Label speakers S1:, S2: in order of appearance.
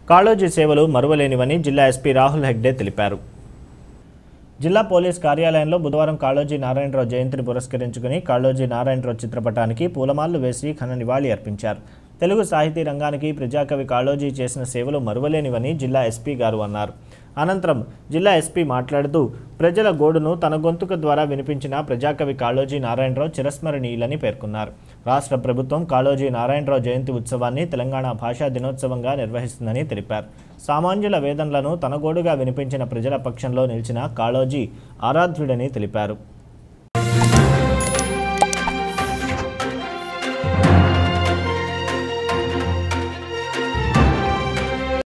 S1: కాళోజీ సేవలు మరువలేనివని జిల్లా ఎస్పీ రాహుల్ హెగ్డే తెలిపారు జిల్లా పోలీస్ కార్యాలయంలో బుధవారం కాళోజీ నారాయణరావు జయంతిని పురస్కరించుకుని కాళోజీ నారాయణరావు చిత్రపటానికి పూలమాలలు వేసి ఘన నివాళి అర్పించారు తెలుగు సాహితీ రంగానికి ప్రజాకవి కాళోజీ చేసిన సేవలు మరువలేనివని జిల్లా ఎస్పీ గారు అన్నారు అనంతరం జిల్లా ఎస్పీ మాట్లాడుతూ ప్రజల గోడును తన గొంతుక ద్వారా వినిపించిన ప్రజాకవి కాళోజీ నారాయణరావు చిరస్మరణీయులని పేర్కొన్నారు రాష్ట్ర ప్రభుత్వం కాళోజీ నారాయణరావు జయంతి ఉత్సవాన్ని తెలంగాణ భాషా దినోత్సవంగా నిర్వహిస్తుందని తెలిపారు సామాన్యుల వేదనలను తన గోడుగా వినిపించిన ప్రజల పక్షంలో నిలిచిన కాళోజీ ఆరాధ్యుడని తెలిపారు